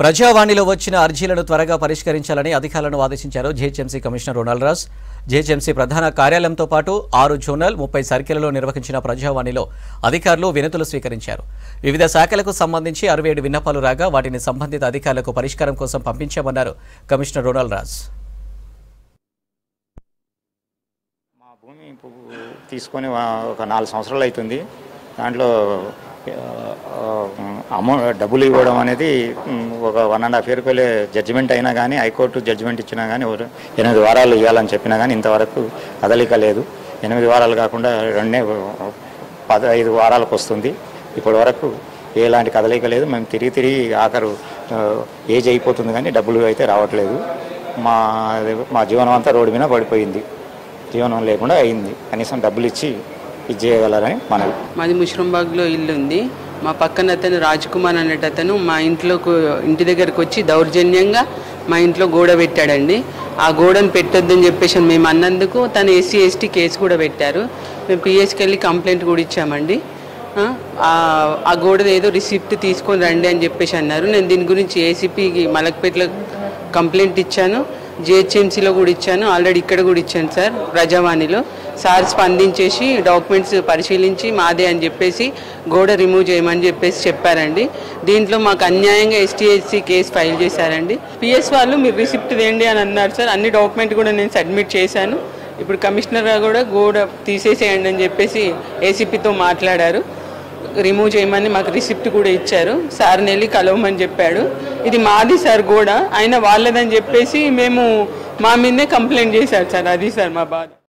ప్రజావాణిలో వచ్చిన అర్జీలను త్వరగా పరిష్కరించాలని అధికారులను ఆదేశించారు GHMC commissioner Ronald Ross GHMC ప్రధాన కార్యాలయంతో పాటు ఆరు జోనల్ ముప్పై సర్కిళ్లలో నిర్వహించిన ప్రజావాణిలో అధికారులు వినతులు స్వీకరించారు వివిధ శాఖలకు సంబంధించి అరవై ఏడు విన్నపాలు రాగా వాటిని సంబంధిత అధికారులకు పరిష్కారం కోసం పంపించామన్నారు కమిషనర్ రొనాల్డ్ రాస్ మా భూమి ఇప్పుడు తీసుకొని వా- ఒక నాలుగు సంవత్సరాలు అవుతుంది దాంట్లో అమౌ డబ్బులు ఇవ్వడం అనేది మ్, ఒక వన్ అండ్ హాఫ్ ఇయర్కి వెళ్ళే జడ్జిమెంట్ అయినా కానీ హైకోర్టు జడ్జిమెంట్ ఇచ్చినా కానీ ఒక ఎనిమిది వారాలు ఇవ్వాలని చెప్పినా కానీ ఇంతవరకు కదలిక లేదు ఎనిమిది వారాలు కాకుండా రెండే పదహైదు వారాలకు వస్తుంది ఇప్పటి వరకు ఎలాంటి కదలిక లేదు మేము తిరిగి తిరిగి ఆఖరు ఆ, ఏజ్ అయిపోతుంది కానీ డబ్బులు అయితే రావట్లేదు మా మా జీవనం అంతా రోడ్డు మీద పడిపోయింది జీవనం లేకుండా అయింది కనీసం డబ్బులు ఇచ్చి ఇది చేయగలరని మనవి మాది ముష్రంబాగ్లో ఇల్లు ఉంది మా పక్కన అతను రాజ్ కుమార్ అనేట అతను మా ఇంట్లోకి ఇంటి దగ్గరకు వచ్చి దౌర్జన్యంగా మా ఇంట్లో గోడ పెట్టాడండి ఆ గోడను పెట్టొద్దని చెప్పేసి మేము అన్నందుకు తను ఎస్సీ ఎస్టీ కేసు కూడా పెట్టారు మేము పిఎస్కి వెళ్ళి కంప్లైంట్ కూడా ఇచ్చామండి ఆ, ఆ- ఆ గోడ ఏదో రిసిప్ట్ తీసుకొని రండి అని చెప్పేసి అన్నారు నేను దీని గురించి ఏసీపీకి మలక్పేటలో కంప్లైంట్ ఇచ్చాను జిహెచ్ఎంసీలో కూడా ఇచ్చాను ఆల్రెడీ ఇక్కడ కూడా ఇచ్చాను సార్ ప్రజావాణిలో సార్ స్పందించేసి డాక్యుమెంట్స్ పరిశీలించి మాదే అని చెప్పేసి గోడ రిమూవ్ చేయమని చెప్పేసి చెప్పారండి దీంట్లో మాకు అన్యాయంగా ఎస్టీఎస్సీ కేసు ఫైల్ చేశారండి పిఎస్ వాళ్ళు మీరు రిసిప్ట్ తేండి అని అన్నారు సార్ అన్ని డాక్యుమెంట్ కూడా నేను సబ్మిట్ చేశాను ఇప్పుడు కమిషనర్ గారు కూడా గోడ తీసేసేయండి అని చెప్పేసి ఏసీపీతో మాట్లాడారు రిమూవ్ చేయమని మాకు రిసిప్ట్ కూడా ఇచ్చారు సార్ని వెళ్ళి కలవమని చెప్పాడు ఇది మాది సార్ గోడ అయినా వాళ్ళదని చెప్పేసి మేము మా మీదనే కంప్లైంట్ చేశారు సార్ అది సార్ మా బాధ